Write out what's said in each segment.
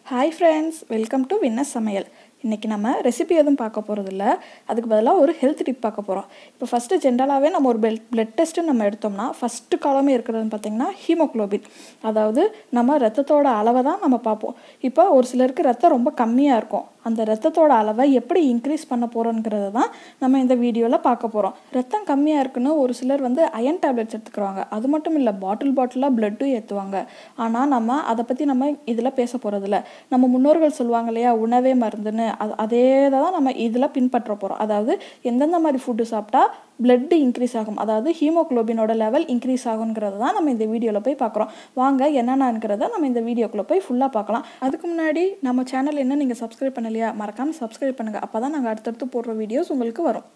hi friends welcome to வின்னஸ் சமையல் இன்றைக்கி நம்ம ரெசிபி எதுவும் பார்க்க போகிறதில்ல அதுக்கு பதிலாக ஒரு ஹெல்த் டிப் பார்க்க போகிறோம் இப்போ ஃபஸ்ட்டு ஜென்ரலாகவே நம்ம ஒரு பெல் பிளட் டெஸ்ட்டு நம்ம எடுத்தோம்னா ஃபஸ்ட்டு காலமே இருக்கிறதுன்னு பார்த்திங்கன்னா ஹீமோக்ளோபின் அதாவது நம்ம ரத்தத்தோட அளவை தான் நம்ம பார்ப்போம் இப்போ ஒரு சிலருக்கு ரத்தம் ரொம்ப கம்மியாக இருக்கும் அந்த ரத்தத்தோட அளவை எப்படி இன்க்ரீஸ் பண்ண போகிறோங்கிறத தான் நம்ம இந்த வீடியோவில் பார்க்க போகிறோம் ரத்தம் கம்மியாக இருக்குன்னு ஒரு சிலர் வந்து அயன் டேப்லெட்ஸ் எடுத்துக்கிறாங்க அது மட்டும் இல்லை பாட்டில் பாட்டிலாக பிளட்டும் ஏற்றுவாங்க ஆனால் நம்ம அதை பற்றி நம்ம இதில் பேச போகிறதில்ல நம்ம முன்னோர்கள் சொல்லுவாங்க இல்லையா உணவே மருந்துன்னு அது அதே தான் நம்ம இதில் பின்பற்ற போகிறோம் அதாவது எந்தெந்த மாதிரி ஃபுட்டு சாப்பிட்டா பிளட்டு இன்க்ரீஸ் ஆகும் அதாவது ஹீமோக்ளோபினோட லெவல் இன்க்ரீஸ் ஆகுங்கிறத தான் நம்ம இந்த வீடியோவில் போய் பார்க்குறோம் வாங்க என்னென்னங்கிறத நம்ம இந்த வீடியோக்குள்ளே போய் ஃபுல்லாக பார்க்கலாம் அதுக்கு முன்னாடி நம்ம சேனல் என்ன நீங்கள் சப்ஸ்கிரைப் பண்ணலையா மறக்காமல் சப்ஸ்கிரைப் பண்ணுங்கள் அப்போ தான் நாங்கள் அடுத்தடுத்து போடுற வீடியோஸ் உங்களுக்கு வரும்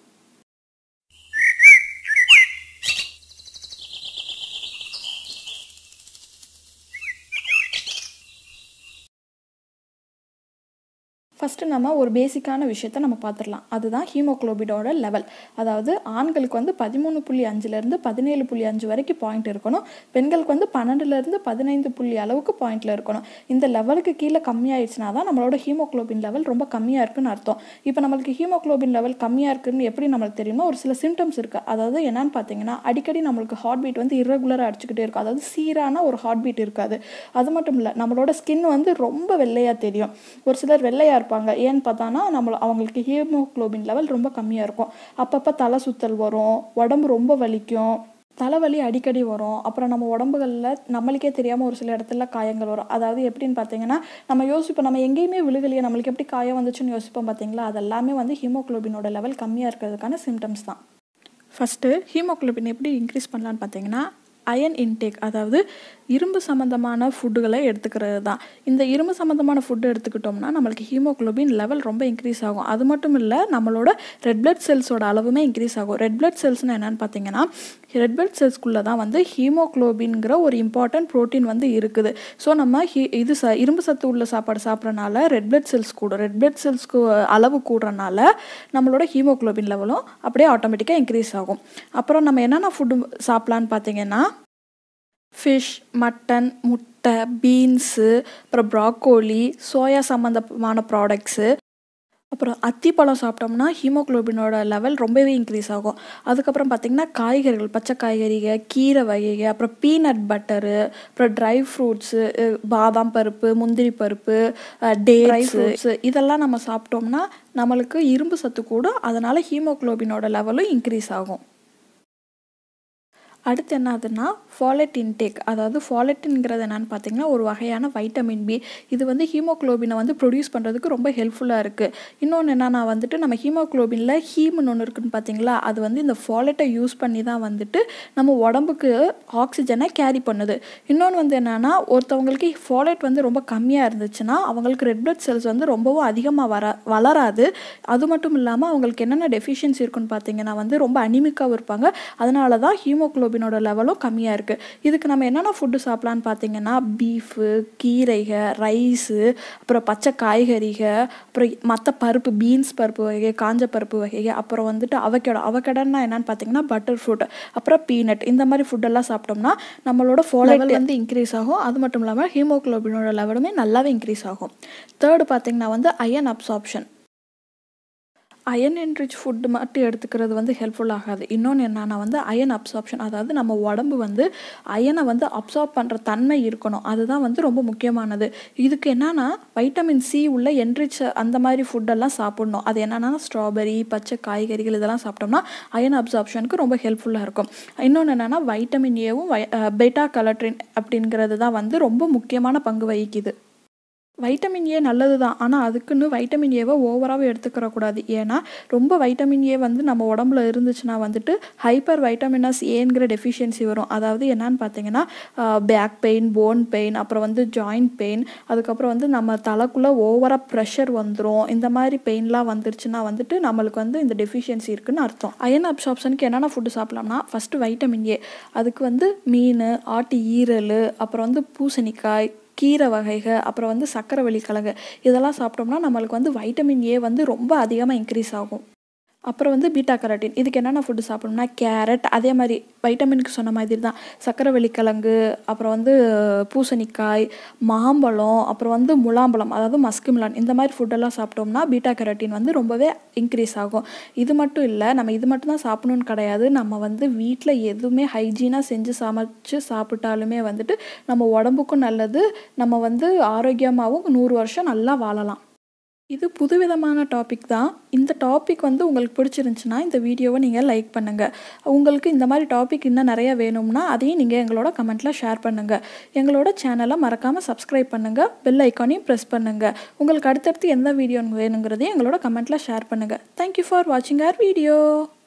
ஃபஸ்ட்டு நம்ம ஒரு பேசிக்கான விஷயத்த நம்ம பார்த்துடலாம் அதுதான் ஹீமோக்ளோபினோட லெவல் அதாவது ஆண்களுக்கு வந்து பதிமூணு புள்ளி அஞ்சுலேருந்து பதினேழு புள்ளி அஞ்சு வரைக்கும் பாயிண்ட் இருக்கணும் பெண்களுக்கு வந்து பன்னெண்டுலேருந்து பதினைந்து புள்ளி அளவுக்கு பாயிண்டில் இருக்கணும் இந்த லெவலுக்கு கீழே கம்மியாயிடுச்சுனா தான் நம்மளோட ஹீமோக்ளோபின் லெவல் ரொம்ப கம்மியாக இருக்குன்னு அர்த்தம் இப்போ நம்மளுக்கு ஹீமோக்ளோபின் லெவல் கம்மியாக இருக்குன்னு எப்படி நம்மளுக்கு தெரியுமோ ஒரு சில சிம்டம்ஸ் இருக்குது அதாவது என்னன்னு பார்த்தீங்கன்னா அடிக்கடி நம்மளுக்கு ஹார்ட் பீட் வந்து இரகுலராக அடிச்சுக்கிட்டே இருக்கும் அதாவது சீரான ஒரு ஹார்ட் பீட் இருக்காது அது மட்டும் இல்லை நம்மளோட ஸ்கின் வந்து ரொம்ப வெள்ளையாக தெரியும் ஒரு சிலர் வெள்ளையாக இருப்பாங்க ஏன்னு பார்த்தானா நம்ம அவங்களுக்கு ஹீமோக்ளோபின் லெவல் ரொம்ப கம்மியாக இருக்கும் அப்பப்போ தலை சுத்தல் வரும் உடம்பு ரொம்ப வலிக்கும் தலைவலி அடிக்கடி வரும் அப்புறம் நம்ம உடம்புகளில் நம்மளுக்கே தெரியாமல் ஒரு சில இடத்துல காயங்கள் வரும் அதாவது எப்படின்னு பார்த்தீங்கன்னா நம்ம யோசிப்போம் நம்ம எங்கேயுமே விழுகலையே நம்மளுக்கு எப்படி காயம் வந்துச்சுன்னு யோசிப்போம் பார்த்தீங்களா அது எல்லாமே வந்து ஹீமோக்ளோபினோட லெவல் கம்மியாக இருக்கிறதுக்கான சிம்டம்ஸ் தான் ஃபஸ்ட்டு ஹீமோக்ளோபின் எப்படி இன்க்ரீஸ் பண்ணலான்னு பார்த்தீங்கன்னா அயன் இன்டேக் அதாவது இரும்பு சம்மந்தமான ஃபுட்டுகளை எடுத்துக்கிறது தான் இந்த இரும்பு சம்மந்தமான ஃபுட்டு எடுத்துக்கிட்டோம்னா நம்மளுக்கு ஹீமோக்ளோபின் லெவல் ரொம்ப இன்க்ரீஸ் ஆகும் அது மட்டும் இல்லை நம்மளோட ரெட் பிளட் செல்ஸோட அளவுமே இன்க்ரீஸ் ஆகும் ரெட் பிளட் செல்ஸ்னு என்னென்னு பார்த்தீங்கன்னா ரெட் பிளட் செல்ஸ்குள்ளே தான் வந்து ஹீமோக்ளோபின்ங்கிற ஒரு இம்பார்ட்டன்ட் ப்ரோட்டீன் வந்து இருக்குது ஸோ நம்ம ஹீ இது ச இரும்பு சத்து உள்ள சாப்பாடு சாப்பிட்றனால ரெட் பிளட் செல்ஸ் கூடும் ரெட் பிளட் செல்ஸ்க்கு அளவு கூடுறனால நம்மளோட ஹீமோக்ளோபின் லெவலும் அப்படியே ஆட்டோமேட்டிக்காக இன்க்ரீஸ் ஆகும் அப்புறம் நம்ம என்னென்ன ஃபுட்டு சாப்பிட்லான்னு பார்த்தீங்கன்னா ஃபிஷ் மட்டன் முட்டை பீன்ஸு அப்புறம் ப்ராக்கோலி சோயா சம்மந்தமான ப்ராடக்ட்ஸு அப்புறம் அத்திப்பழம் சாப்பிட்டோம்னா ஹீமோக்ளோபினோட லெவல் ரொம்பவே இன்க்ரீஸ் ஆகும் அதுக்கப்புறம் பார்த்திங்கன்னா காய்கறிகள் பச்சை காய்கறிகள் கீரை வகைகள் அப்புறம் பீனட் பட்டரு அப்புறம் ட்ரை ஃப்ரூட்ஸு பாதாம் பருப்பு முந்திரி பருப்பு டே ட்ரை ஃப்ரூட்ஸு இதெல்லாம் நம்ம சாப்பிட்டோம்னா நம்மளுக்கு இரும்பு சத்து கூடும் அதனால் ஹீமோக்ளோபினோட லெவலும் இன்க்ரீஸ் ஆகும் அடுத்து என்னதுன்னா ஃபாலெட் இன்டேக் அதாவது ஃபாலெட்டுங்கிறது என்னென்னு பார்த்தீங்கன்னா ஒரு வகையான வைட்டமின் பி இது வந்து ஹீமோக்ளோபினை வந்து ப்ரொடியூஸ் பண்ணுறதுக்கு ரொம்ப ஹெல்ப்ஃபுல்லாக இருக்குது இன்னொன்று என்னன்னா வந்துட்டு நம்ம ஹீமோக்ளோபினில் ஹீம்னு ஒன்று இருக்குன்னு பார்த்தீங்களா அது வந்து இந்த ஃபாலெட்டை யூஸ் பண்ணி தான் வந்துட்டு நம்ம உடம்புக்கு ஆக்சிஜனை கேரி பண்ணுது இன்னொன்று வந்து என்னென்னா ஒருத்தவங்களுக்கு ஃபாலெட் வந்து ரொம்ப கம்மியாக இருந்துச்சுன்னா அவங்களுக்கு ரெட் பிளட் செல்ஸ் வந்து ரொம்பவும் அதிகமாக வர வளராது அது மட்டும் இல்லாமல் அவங்களுக்கு என்னென்ன டெஃபிஷியன்சி இருக்குன்னு பார்த்தீங்கன்னா வந்து ரொம்ப அனிமிக்காகவும் இருப்பாங்க அதனால தான் ஹீமோக்ளோபின் ஹீமோக்ளோபினோட லெவலும் கம்மியாக இருக்குது இதுக்கு நம்ம என்னென்ன ஃபுட்டு சாப்பிட்லான்னு பார்த்தீங்கன்னா பீஃபு கீரைகள் ரைஸு அப்புறம் பச்சை காய்கறிகள் அப்புறம் மற்ற பருப்பு பீன்ஸ் பருப்பு வகை காஞ்ச பருப்பு வகை அப்புறம் வந்துட்டு அவக்கடை அவக்கடைன்னா என்னன்னு பார்த்தீங்கன்னா பட்டர் ஃப்ரூட் அப்புறம் பீனட் இந்த மாதிரி ஃபுட்டெல்லாம் சாப்பிட்டோம்னா நம்மளோட ஃபோலெவல் வந்து இன்க்ரீஸ் ஆகும் அது மட்டும் இல்லாமல் ஹீமோக்ளோபினோட லெவலுமே நல்லாவே இன்க்ரீஸ் ஆகும் தேர்டு பார்த்தீங்கன்னா வந்து iron absorption iron enrich food மட்டும் எடுத்துக்கிறது வந்து ஹெல்ப்ஃபுல் ஆகாது இன்னொன்று என்னன்னா வந்து அயன் அப்சார்ப்ஷன் அதாவது நம்ம உடம்பு வந்து அயனை வந்து அப்சார்ப் பண்ணுற தன்மை இருக்கணும் அதுதான் வந்து ரொம்ப முக்கியமானது இதுக்கு என்னன்னா வைட்டமின் சி உள்ள என்ரிச் அந்த மாதிரி ஃபுட்டெல்லாம் சாப்பிட்ணும் அது என்னன்னா ஸ்ட்ராபெரி பச்சை காய்கறிகள் இதெல்லாம் சாப்பிட்டோம்னா அயன் அப்சார்ப்ஷனுக்கு ரொம்ப ஹெல்ப்ஃபுல்லாக இருக்கும் இன்னொன்று என்னென்னா வைட்டமின் ஏவும் வை பெட்டா கலட்ரின் அப்படிங்கிறது தான் வந்து ரொம்ப முக்கியமான பங்கு வகிக்குது வைட்டமின் ஏ நல்லது தான் ஆனால் அதுக்குன்னு வைட்டமின் ஏவை ஓவராகவே எடுத்துக்கிறக்கூடாது ஏன்னா ரொம்ப வைட்டமின் ஏ வந்து நம்ம உடம்புல இருந்துச்சுன்னா வந்துட்டு ஹைப்பர் வைட்டமினஸ் ஏங்கிற டெஃபிஷியன்சி வரும் அதாவது என்னன்னு பார்த்தீங்கன்னா பேக் பெயின் போன் பெயின் அப்புறம் வந்து ஜாயிண்ட் பெயின் அதுக்கப்புறம் வந்து நம்ம தலைக்குள்ளே ஓவராக ப்ரெஷர் வந்துடும் இந்த மாதிரி பெயின்லாம் வந்துருச்சுன்னா வந்துட்டு நம்மளுக்கு வந்து இந்த டெஃபிஷியன்சி இருக்குன்னு அர்த்தம் அயன் அப்சார்ப்ஷனுக்கு என்னென்ன ஃபுட்டு சாப்பிட்லாம்னா ஃபஸ்ட்டு வைட்டமின் ஏ அதுக்கு வந்து மீன் ஆட்டு ஈரல் அப்புறம் வந்து பூசணிக்காய் கீரை வகைகள் அப்புறம் வந்து சக்கரவள்ளி கிழங்கு இதெல்லாம் சாப்பிட்டோம்னா நம்மளுக்கு வந்து வைட்டமின் ஏ வந்து ரொம்ப அதிகமாக இன்க்ரீஸ் ஆகும் அப்புறம் வந்து பீட்டா கரோட்டின் இதுக்கு என்னென்ன ஃபுட்டு சாப்பிடணும்னா கேரட் அதே மாதிரி வைட்டமினுக்கு சொன்ன மாதிரி தான் சக்கரவள்ளி கிழங்கு அப்புறம் வந்து பூசணிக்காய் மாம்பழம் அப்புறம் வந்து முலாம்பழம் அதாவது மஸ்கு மிலான் இந்த மாதிரி ஃபுட்டெல்லாம் சாப்பிட்டோம்னா பீட்டா கரோட்டின் வந்து ரொம்பவே இன்க்ரீஸ் ஆகும் இது மட்டும் இல்லை நம்ம இது மட்டும் தான் சாப்பிடணும்னு கிடையாது நம்ம வந்து வீட்டில் எதுவுமே ஹைஜீனாக செஞ்சு சமைச்சு சாப்பிட்டாலுமே வந்துட்டு நம்ம உடம்புக்கும் நல்லது நம்ம வந்து ஆரோக்கியமாகவும் நூறு வருஷம் நல்லா வாழலாம் இது புதுவிதமான டாபிக் தான் இந்த டாபிக் வந்து உங்களுக்கு பிடிச்சிருந்துச்சுன்னா இந்த வீடியோவை நீங்கள் லைக் பண்ணுங்கள் உங்களுக்கு இந்த மாதிரி டாபிக் இன்னும் நிறைய வேணும்னா அதையும் நீங்கள் எங்களோட கமெண்ட்டில் ஷேர் பண்ணுங்கள் எங்களோட சேனலை மறக்காமல் சப்ஸ்கிரைப் பண்ணுங்கள் பெல் ஐக்கானையும் ப்ரெஸ் பண்ணுங்கள் உங்களுக்கு அடுத்தடுத்து எந்த வீடியோ வேணுங்கிறதையும் எங்களோட கமெண்ட்டில் ஷேர் பண்ணுங்கள் தேங்க்யூ ஃபார் வாட்சிங் ஆர் வீடியோ